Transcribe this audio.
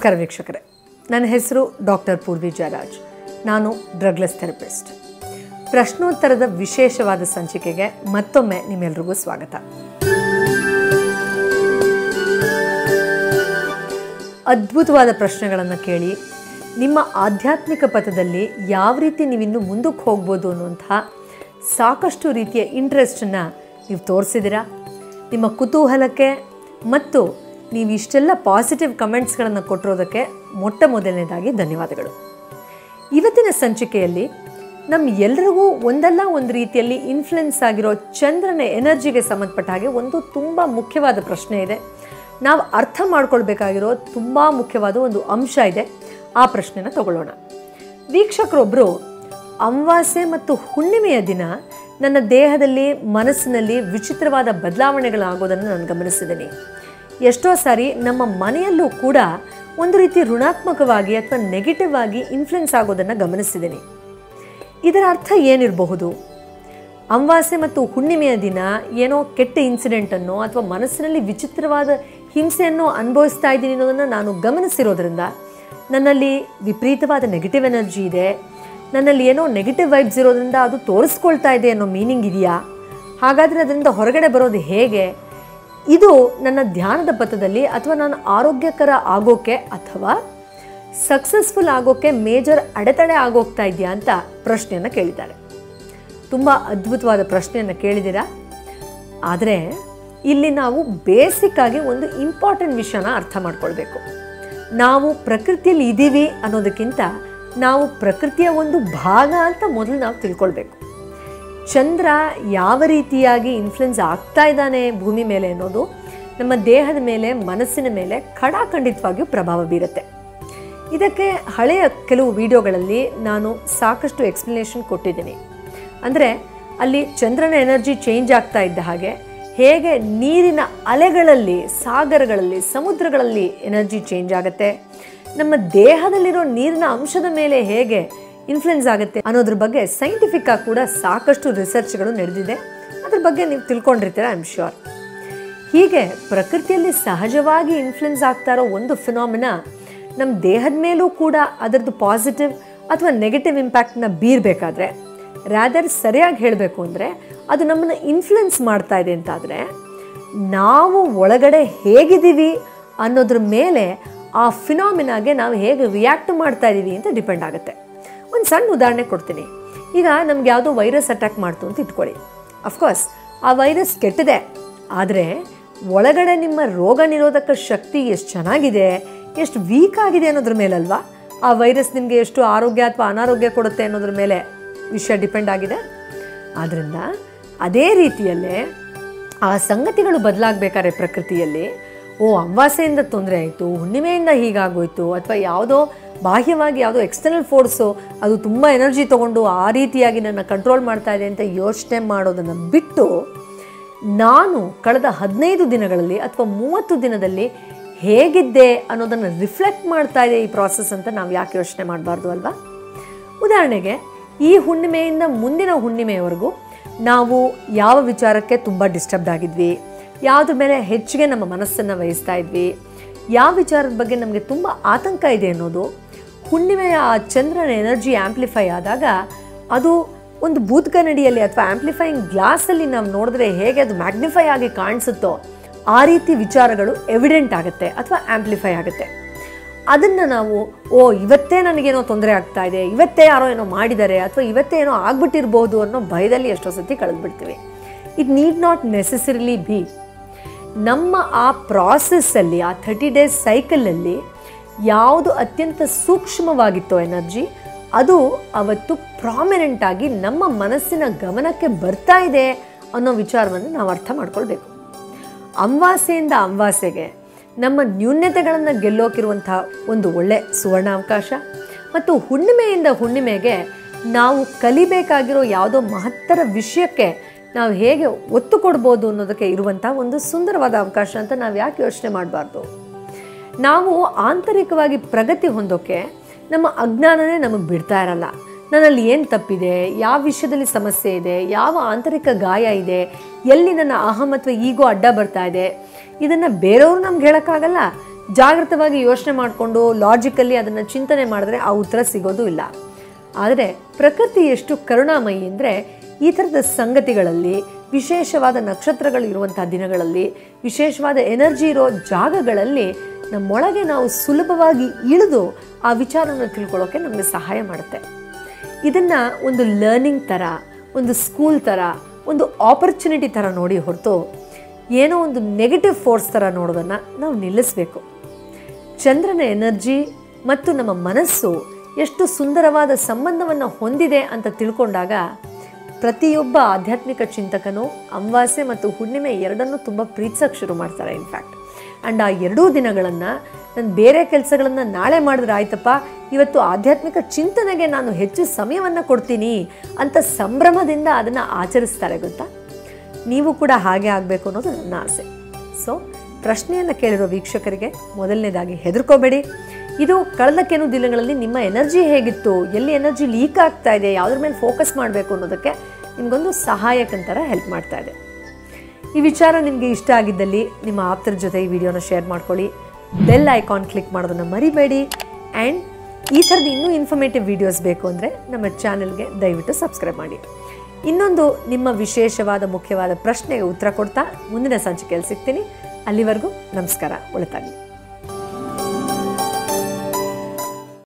ನಮಸ್ಕಾರ ವೀಕ್ಷಕರೇ ನನ್ನ ಹೆಸರು ಡಾಕ್ಟರ್ ಪೂರ್ವಿ ಜಯರಾಜ್ ನಾನು ಡ್ರಗ್ಲೆಸ್ ಥೆರಪಿಸ್ಟ್ ಪ್ರಶ್ನೋತ್ತರದ ವಿಶೇಷವಾದ ಸಂಚಿಕೆಗೆ ಮತ್ತೊಮ್ಮೆ ನಿಮ್ಮೆಲ್ರಿಗೂ ಸ್ವಾಗತ ಅದ್ಭುತವಾದ ಪ್ರಶ್ನೆಗಳನ್ನು ಕೇಳಿ ನಿಮ್ಮ ಆಧ್ಯಾತ್ಮಿಕ ಪಥದಲ್ಲಿ ಯಾವ ರೀತಿ ನೀವಿನ್ನೂ ಮುಂದಕ್ಕೆ ಹೋಗ್ಬೋದು ಅನ್ನುವಂತಹ ಸಾಕಷ್ಟು ರೀತಿಯ ಇಂಟ್ರೆಸ್ಟನ್ನು ನೀವು ತೋರಿಸಿದ್ದೀರಾ ನಿಮ್ಮ ಕುತೂಹಲಕ್ಕೆ ಮತ್ತು ನೀವು ಇಷ್ಟೆಲ್ಲ ಪಾಸಿಟಿವ್ ಕಮೆಂಟ್ಸ್ಗಳನ್ನು ಕೊಟ್ಟಿರೋದಕ್ಕೆ ಮೊಟ್ಟ ಮೊದಲನೇದಾಗಿ ಧನ್ಯವಾದಗಳು ಇವತ್ತಿನ ಸಂಚಿಕೆಯಲ್ಲಿ ನಮ್ಮ ಎಲ್ರಿಗೂ ಒಂದಲ್ಲ ಒಂದು ರೀತಿಯಲ್ಲಿ ಇನ್ಫ್ಲುಯೆನ್ಸ್ ಆಗಿರೋ ಚಂದ್ರನ ಎನರ್ಜಿಗೆ ಸಂಬಂಧಪಟ್ಟ ಹಾಗೆ ಒಂದು ತುಂಬ ಮುಖ್ಯವಾದ ಪ್ರಶ್ನೆ ಇದೆ ನಾವು ಅರ್ಥ ಮಾಡ್ಕೊಳ್ಬೇಕಾಗಿರೋ ತುಂಬ ಮುಖ್ಯವಾದ ಒಂದು ಅಂಶ ಇದೆ ಆ ಪ್ರಶ್ನೆನ ತಗೊಳ್ಳೋಣ ವೀಕ್ಷಕರೊಬ್ಬರು ಅಮಾವಾಸ್ಯೆ ಮತ್ತು ಹುಣ್ಣಿಮೆಯ ದಿನ ನನ್ನ ದೇಹದಲ್ಲಿ ಮನಸ್ಸಿನಲ್ಲಿ ವಿಚಿತ್ರವಾದ ಬದಲಾವಣೆಗಳಾಗೋದನ್ನು ನಾನು ಗಮನಿಸಿದ್ದೀನಿ ಎಷ್ಟೋ ಸಾರಿ ನಮ್ಮ ಮನೆಯಲ್ಲೂ ಕೂಡ ಒಂದು ರೀತಿ ಋಣಾತ್ಮಕವಾಗಿ ಅಥವಾ ನೆಗೆಟಿವ್ ಆಗಿ ಇನ್ಫ್ಲುಯೆನ್ಸ್ ಆಗೋದನ್ನು ಗಮನಿಸಿದ್ದೀನಿ ಇದರ ಅರ್ಥ ಏನಿರಬಹುದು ಅಮಾವಾಸ್ಯೆ ಮತ್ತು ಹುಣ್ಣಿಮೆಯ ದಿನ ಏನೋ ಕೆಟ್ಟ ಇನ್ಸಿಡೆಂಟನ್ನು ಅಥವಾ ಮನಸ್ಸಿನಲ್ಲಿ ವಿಚಿತ್ರವಾದ ಹಿಂಸೆಯನ್ನು ಅನುಭವಿಸ್ತಾ ಇದ್ದೀನಿ ಅನ್ನೋದನ್ನು ನಾನು ಗಮನಿಸಿರೋದ್ರಿಂದ ನನ್ನಲ್ಲಿ ವಿಪರೀತವಾದ ನೆಗೆಟಿವ್ ಎನರ್ಜಿ ಇದೆ ನನ್ನಲ್ಲಿ ಏನೋ ನೆಗೆಟಿವ್ ವೈಬ್ಸ್ ಇರೋದ್ರಿಂದ ಅದು ತೋರಿಸ್ಕೊಳ್ತಾ ಇದೆ ಅನ್ನೋ ಮೀನಿಂಗ್ ಇದೆಯಾ ಹಾಗಾದರೆ ಅದರಿಂದ ಹೊರಗಡೆ ಬರೋದು ಹೇಗೆ ಇದು ನನ್ನ ಧ್ಯಾನದ ಪಥದಲ್ಲಿ ಅಥವಾ ನಾನು ಆರೋಗ್ಯಕರ ಆಗೋಕೆ ಅಥವಾ ಸಕ್ಸಸ್ಫುಲ್ ಆಗೋಕ್ಕೆ ಮೇಜರ್ ಅಡೆತಡೆ ಆಗೋಗ್ತಾ ಇದೆಯಾ ಅಂತ ಪ್ರಶ್ನೆಯನ್ನು ಕೇಳಿದ್ದಾರೆ ತುಂಬ ಅದ್ಭುತವಾದ ಪ್ರಶ್ನೆಯನ್ನು ಕೇಳಿದ್ದೀರಾ ಆದರೆ ಇಲ್ಲಿ ನಾವು ಬೇಸಿಕ್ ಆಗಿ ಒಂದು ಇಂಪಾರ್ಟೆಂಟ್ ವಿಷಯನ ಅರ್ಥ ಮಾಡ್ಕೊಳ್ಬೇಕು ನಾವು ಪ್ರಕೃತಿಯಲ್ಲಿ ಇದ್ದೀವಿ ಅನ್ನೋದಕ್ಕಿಂತ ನಾವು ಪ್ರಕೃತಿಯ ಒಂದು ಭಾಗ ಅಂತ ಮೊದಲು ನಾವು ತಿಳ್ಕೊಳ್ಬೇಕು ಚಂದ್ರ ಯಾವ ರೀತಿಯಾಗಿ ಇನ್ಫ್ಲುಯೆನ್ಸ್ ಆಗ್ತಾ ಇದ್ದಾನೆ ಭೂಮಿ ಮೇಲೆ ಅನ್ನೋದು ನಮ್ಮ ದೇಹದ ಮೇಲೆ ಮನಸ್ಸಿನ ಮೇಲೆ ಖಡಾಖಂಡಿತವಾಗಿಯೂ ಪ್ರಭಾವ ಬೀರುತ್ತೆ ಇದಕ್ಕೆ ಹಳೆಯ ಕೆಲವು ವಿಡಿಯೋಗಳಲ್ಲಿ ನಾನು ಸಾಕಷ್ಟು ಎಕ್ಸ್ಪ್ಲನೇಷನ್ ಕೊಟ್ಟಿದ್ದೀನಿ ಅಂದರೆ ಅಲ್ಲಿ ಚಂದ್ರನ ಎನರ್ಜಿ ಚೇಂಜ್ ಆಗ್ತಾ ಇದ್ದ ಹಾಗೆ ಹೇಗೆ ನೀರಿನ ಅಲೆಗಳಲ್ಲಿ ಸಾಗರಗಳಲ್ಲಿ ಸಮುದ್ರಗಳಲ್ಲಿ ಎನರ್ಜಿ ಚೇಂಜ್ ಆಗುತ್ತೆ ನಮ್ಮ ದೇಹದಲ್ಲಿರೋ ನೀರಿನ ಅಂಶದ ಮೇಲೆ ಹೇಗೆ ಇನ್ಫ್ಲುಯೆನ್ಸ್ ಆಗುತ್ತೆ ಅನ್ನೋದ್ರ ಬಗ್ಗೆ ಸೈಂಟಿಫಿಕ್ ಆಗಿ ಕೂಡ ಸಾಕಷ್ಟು ರಿಸರ್ಚ್ಗಳು ನಡೆದಿದೆ ಅದ್ರ ಬಗ್ಗೆ ನೀವು ತಿಳ್ಕೊಂಡಿರ್ತೀರ ಐ ಆಮ್ ಶ್ಯೂರ್ ಹೀಗೆ ಪ್ರಕೃತಿಯಲ್ಲಿ ಸಹಜವಾಗಿ ಇನ್ಫ್ಲುಯೆನ್ಸ್ ಆಗ್ತಾ ಇರೋ ಒಂದು ಫಿನಾಮಿನ ನಮ್ಮ ದೇಹದ ಮೇಲೂ ಕೂಡ ಅದರದ್ದು ಪಾಸಿಟಿವ್ ಅಥವಾ ನೆಗೆಟಿವ್ ಇಂಪ್ಯಾಕ್ಟ್ನ ಬೀರಬೇಕಾದ್ರೆ ರ್ಯಾದರ್ ಸರಿಯಾಗಿ ಹೇಳಬೇಕು ಅಂದರೆ ಅದು ನಮ್ಮನ್ನು ಇನ್ಫ್ಲುಯೆನ್ಸ್ ಮಾಡ್ತಾ ಇದೆ ಅಂತಾದರೆ ನಾವು ಒಳಗಡೆ ಹೇಗಿದ್ದೀವಿ ಅನ್ನೋದ್ರ ಮೇಲೆ ಆ ಫಿನಾಮಿನಾಗೆ ನಾವು ಹೇಗೆ ರಿಯಾಕ್ಟ್ ಮಾಡ್ತಾ ಇದ್ದೀವಿ ಅಂತ ಡಿಪೆಂಡ್ ಆಗುತ್ತೆ ಒಂದು ಸಣ್ಣ ಉದಾಹರಣೆ ಕೊಡ್ತೀನಿ ಈಗ ನಮ್ಗೆ ಯಾವುದೋ ವೈರಸ್ ಅಟ್ಯಾಕ್ ಮಾಡ್ತು ಅಂತ ಇಟ್ಕೊಳ್ಳಿ ಅಫ್ಕೋರ್ಸ್ ಆ ವೈರಸ್ ಕೆಟ್ಟದೆ ಆದರೆ ಒಳಗಡೆ ನಿಮ್ಮ ರೋಗ ನಿರೋಧಕ ಶಕ್ತಿ ಎಷ್ಟು ಚೆನ್ನಾಗಿದೆ ಎಷ್ಟು ವೀಕ್ ಆಗಿದೆ ಅನ್ನೋದ್ರ ಮೇಲಲ್ವಾ ಆ ವೈರಸ್ ನಿಮಗೆ ಎಷ್ಟು ಆರೋಗ್ಯ ಅಥವಾ ಅನಾರೋಗ್ಯ ಕೊಡುತ್ತೆ ಅನ್ನೋದ್ರ ಮೇಲೆ ವಿಷಯ ಡಿಪೆಂಡ್ ಆಗಿದೆ ಆದ್ದರಿಂದ ಅದೇ ರೀತಿಯಲ್ಲೇ ಆ ಸಂಗತಿಗಳು ಬದಲಾಗಬೇಕಾದ್ರೆ ಪ್ರಕೃತಿಯಲ್ಲಿ ಓ ಅಮಾವಾಸ್ಯೆಯಿಂದ ತೊಂದರೆ ಆಯಿತು ಹುಣ್ಣಿಮೆಯಿಂದ ಹೀಗಾಗೋಯ್ತು ಅಥವಾ ಯಾವುದೋ ಬಾಹ್ಯವಾಗಿ ಯಾವುದೋ ಎಕ್ಸ್ಟರ್ನಲ್ ಫೋರ್ಸು ಅದು ತುಂಬ ಎನರ್ಜಿ ತೊಗೊಂಡು ಆ ರೀತಿಯಾಗಿ ನನ್ನ ಕಂಟ್ರೋಲ್ ಮಾಡ್ತಾ ಇದೆ ಅಂತ ಯೋಚನೆ ಮಾಡೋದನ್ನು ಬಿಟ್ಟು ನಾನು ಕಳೆದ ಹದಿನೈದು ದಿನಗಳಲ್ಲಿ ಅಥವಾ ಮೂವತ್ತು ದಿನದಲ್ಲಿ ಹೇಗಿದ್ದೆ ಅನ್ನೋದನ್ನು ರಿಫ್ಲೆಕ್ಟ್ ಮಾಡ್ತಾ ಇದೆ ಈ ಪ್ರಾಸೆಸ್ ಅಂತ ನಾವು ಯಾಕೆ ಯೋಚನೆ ಮಾಡಬಾರ್ದು ಅಲ್ವಾ ಉದಾಹರಣೆಗೆ ಈ ಹುಣ್ಣಿಮೆಯಿಂದ ಮುಂದಿನ ಹುಣ್ಣಿಮೆಯವರೆಗೂ ನಾವು ಯಾವ ವಿಚಾರಕ್ಕೆ ತುಂಬ ಡಿಸ್ಟರ್ಬ್ಡ್ ಆಗಿದ್ವಿ ಯಾವುದ್ರ ಮೇಲೆ ಹೆಚ್ಚಿಗೆ ನಮ್ಮ ಮನಸ್ಸನ್ನು ವಹಿಸ್ತಾ ಇದ್ವಿ ಯಾವ ವಿಚಾರದ ಬಗ್ಗೆ ನಮಗೆ ತುಂಬ ಆತಂಕ ಇದೆ ಅನ್ನೋದು ಹುಣ್ಣಿಮೆಯ ಆ ಚಂದ್ರನ ಎನರ್ಜಿ ಆ್ಯಂಪ್ಲಿಫೈ ಆದಾಗ ಅದು ಒಂದು ಬೂದ್ಕನ್ನಡಿಯಲ್ಲಿ ಅಥವಾ ಆ್ಯಂಪ್ಲಿಫೈಯಿಂಗ್ ಗ್ಲಾಸಲ್ಲಿ ನಾವು ನೋಡಿದ್ರೆ ಹೇಗೆ ಅದು ಮ್ಯಾಗ್ನಿಫೈ ಆಗಿ ಕಾಣಿಸುತ್ತೋ ಆ ರೀತಿ ವಿಚಾರಗಳು ಎವಿಡೆಂಟ್ ಆಗುತ್ತೆ ಅಥವಾ ಆ್ಯಂಪ್ಲಿಫೈ ಆಗುತ್ತೆ ಅದನ್ನು ನಾವು ಓ ಇವತ್ತೇ ನನಗೇನೋ ತೊಂದರೆ ಆಗ್ತಾ ಇದೆ ಇವತ್ತೇ ಯಾರೋ ಏನೋ ಮಾಡಿದ್ದಾರೆ ಅಥವಾ ಇವತ್ತೇ ಏನೋ ಆಗ್ಬಿಟ್ಟಿರ್ಬೋದು ಅನ್ನೋ ಭಯದಲ್ಲಿ ಎಷ್ಟೋ ಸತಿ ಕಳೆದ್ಬಿಡ್ತೀವಿ it need not necessarily be ನಮ್ಮ ಆ ಪ್ರಾಸೆಸ್ಸಲ್ಲಿ ಆ ಥರ್ಟಿ ಡೇಸ್ ಸೈಕಲಲ್ಲಿ ಯಾವುದು ಅತ್ಯಂತ ಸೂಕ್ಷ್ಮವಾಗಿತ್ತೋ ಎನರ್ಜಿ ಅದು ಅವತ್ತು ಪ್ರಾಮಿನೆಂಟ್ ಆಗಿ ನಮ್ಮ ಮನಸ್ಸಿನ ಗಮನಕ್ಕೆ ಬರ್ತಾ ಇದೆ ಅನ್ನೋ ವಿಚಾರವನ್ನು ನಾವು ಅರ್ಥ ಮಾಡ್ಕೊಳ್ಬೇಕು ಅಮಾವಾಸ್ಯೆಯಿಂದ ಅಮಾವಾಸ್ಯೆಗೆ ನಮ್ಮ ನ್ಯೂನ್ಯತೆಗಳನ್ನು ಗೆಲ್ಲೋಕಿರುವಂತಹ ಒಂದು ಒಳ್ಳೆ ಸುವರ್ಣಾವಕಾಶ ಮತ್ತು ಹುಣ್ಣಿಮೆಯಿಂದ ಹುಣ್ಣಿಮೆಗೆ ನಾವು ಕಲಿಬೇಕಾಗಿರೋ ಯಾವುದೋ ಮಹತ್ತರ ವಿಷಯಕ್ಕೆ ನಾವು ಹೇಗೆ ಒತ್ತು ಕೊಡ್ಬೋದು ಅನ್ನೋದಕ್ಕೆ ಇರುವಂಥ ಒಂದು ಸುಂದರವಾದ ಅವಕಾಶ ಅಂತ ನಾವು ಯಾಕೆ ಯೋಚನೆ ಮಾಡಬಾರ್ದು ನಾವು ಆಂತರಿಕವಾಗಿ ಪ್ರಗತಿ ಹೊಂದೋಕ್ಕೆ ನಮ್ಮ ಅಜ್ಞಾನನೇ ನಮಗೆ ಬಿಡ್ತಾ ಇರಲ್ಲ ನನ್ನಲ್ಲಿ ಏನು ತಪ್ಪಿದೆ ಯಾವ ವಿಷಯದಲ್ಲಿ ಸಮಸ್ಯೆ ಇದೆ ಯಾವ ಆಂತರಿಕ ಗಾಯ ಇದೆ ಎಲ್ಲಿ ನನ್ನ ಅಹಂ ಅಥವಾ ಈಗೋ ಅಡ್ಡ ಬರ್ತಾ ಇದೆ ಇದನ್ನು ಬೇರೆಯವರು ನಮ್ಗೆ ಹೇಳೋಕ್ಕಾಗಲ್ಲ ಜಾಗೃತವಾಗಿ ಯೋಚನೆ ಮಾಡಿಕೊಂಡು ಲಾಜಿಕಲ್ಲಿ ಅದನ್ನು ಚಿಂತನೆ ಮಾಡಿದ್ರೆ ಆ ಉತ್ತರ ಸಿಗೋದು ಇಲ್ಲ ಆದರೆ ಪ್ರಕೃತಿ ಎಷ್ಟು ಕರುಣಾಮಯಿ ಅಂದರೆ ಈ ಥರದ ಸಂಗತಿಗಳಲ್ಲಿ ವಿಶೇಷವಾದ ನಕ್ಷತ್ರಗಳು ಇರುವಂಥ ದಿನಗಳಲ್ಲಿ ವಿಶೇಷವಾದ ಎನರ್ಜಿ ಇರೋ ಜಾಗಗಳಲ್ಲಿ ನಮ್ಮೊಳಗೆ ನಾವು ಸುಲಭವಾಗಿ ಇಳಿದು ಆ ವಿಚಾರವನ್ನು ತಿಳ್ಕೊಳ್ಳೋಕೆ ನಮಗೆ ಸಹಾಯ ಮಾಡುತ್ತೆ ಇದನ್ನು ಒಂದು ಲರ್ನಿಂಗ್ ಥರ ಒಂದು ಸ್ಕೂಲ್ ಥರ ಒಂದು ಆಪರ್ಚುನಿಟಿ ಥರ ನೋಡಿ ಹೊರತು ಏನೋ ಒಂದು ನೆಗೆಟಿವ್ ಫೋರ್ಸ್ ಥರ ನೋಡೋದನ್ನು ನಾವು ನಿಲ್ಲಿಸಬೇಕು ಚಂದ್ರನ ಎನರ್ಜಿ ಮತ್ತು ನಮ್ಮ ಮನಸ್ಸು ಎಷ್ಟು ಸುಂದರವಾದ ಸಂಬಂಧವನ್ನು ಹೊಂದಿದೆ ಅಂತ ತಿಳ್ಕೊಂಡಾಗ ಪ್ರತಿಯೊಬ್ಬ ಆಧ್ಯಾತ್ಮಿಕ ಚಿಂತಕನು ಅಮಾವಾಸ್ಯೆ ಮತ್ತು ಹುಣ್ಣಿಮೆ ಎರಡನ್ನೂ ತುಂಬ ಪ್ರೀತಿಸೋಕೆ ಶುರು ಮಾಡ್ತಾರೆ ಇನ್ಫ್ಯಾಕ್ಟ್ ಆ್ಯಂಡ್ ಆ ಎರಡೂ ದಿನಗಳನ್ನು ನಾನು ಬೇರೆ ಕೆಲಸಗಳನ್ನು ನಾಳೆ ಮಾಡಿದ್ರೆ ಆಯ್ತಪ್ಪ ಇವತ್ತು ಆಧ್ಯಾತ್ಮಿಕ ಚಿಂತನೆಗೆ ನಾನು ಹೆಚ್ಚು ಸಮಯವನ್ನು ಕೊಡ್ತೀನಿ ಅಂತ ಸಂಭ್ರಮದಿಂದ ಅದನ್ನು ಆಚರಿಸ್ತಾರೆ ಗೊತ್ತಾ ನೀವು ಕೂಡ ಹಾಗೆ ಆಗಬೇಕು ಅನ್ನೋದು ನನ್ನ ಆಸೆ ಸೊ ಪ್ರಶ್ನೆಯನ್ನು ಕೇಳಿರೋ ವೀಕ್ಷಕರಿಗೆ ಮೊದಲನೇದಾಗಿ ಹೆದರ್ಕೋಬೇಡಿ ಇದು ಕಳೆದ ಕೆಲವು ದಿನಗಳಲ್ಲಿ ನಿಮ್ಮ ಎನರ್ಜಿ ಹೇಗಿತ್ತು ಎಲ್ಲಿ ಎನರ್ಜಿ ಲೀಕ್ ಆಗ್ತಾ ಇದೆ ಯಾವುದ್ರ ಮೇಲೆ ಫೋಕಸ್ ಮಾಡಬೇಕು ಅನ್ನೋದಕ್ಕೆ ನಿಮಗೊಂದು ಸಹಾಯಕಂತರ ಹೆಲ್ಪ್ ಮಾಡ್ತಾ ಇದೆ ಈ ವಿಚಾರ ನಿಮಗೆ ಇಷ್ಟ ಆಗಿದ್ದಲ್ಲಿ ನಿಮ್ಮ ಆಪ್ತರ ಜೊತೆ ಈ ವಿಡಿಯೋನ ಶೇರ್ ಮಾಡ್ಕೊಳ್ಳಿ ಬೆಲ್ ಐಕಾನ್ ಕ್ಲಿಕ್ ಮಾಡೋದನ್ನು ಮರಿಬೇಡಿ ಆ್ಯಂಡ್ ಈ ಥರದ ಇನ್ನೂ ಇನ್ಫಾರ್ಮೇಟಿವ್ ವಿಡಿಯೋಸ್ ಬೇಕು ಅಂದರೆ ನಮ್ಮ ಚಾನೆಲ್ಗೆ ದಯವಿಟ್ಟು ಸಬ್ಸ್ಕ್ರೈಬ್ ಮಾಡಿ ಇನ್ನೊಂದು ನಿಮ್ಮ ವಿಶೇಷವಾದ ಮುಖ್ಯವಾದ ಪ್ರಶ್ನೆಗೆ ಉತ್ತರ ಕೊಡ್ತಾ ಮುಂದಿನ ಸಂಚಿಕೆಯಲ್ಲಿ ಸಿಗ್ತೀನಿ ಅಲ್ಲಿವರೆಗೂ ನಮಸ್ಕಾರ ಒಳಿತಾಗಲಿ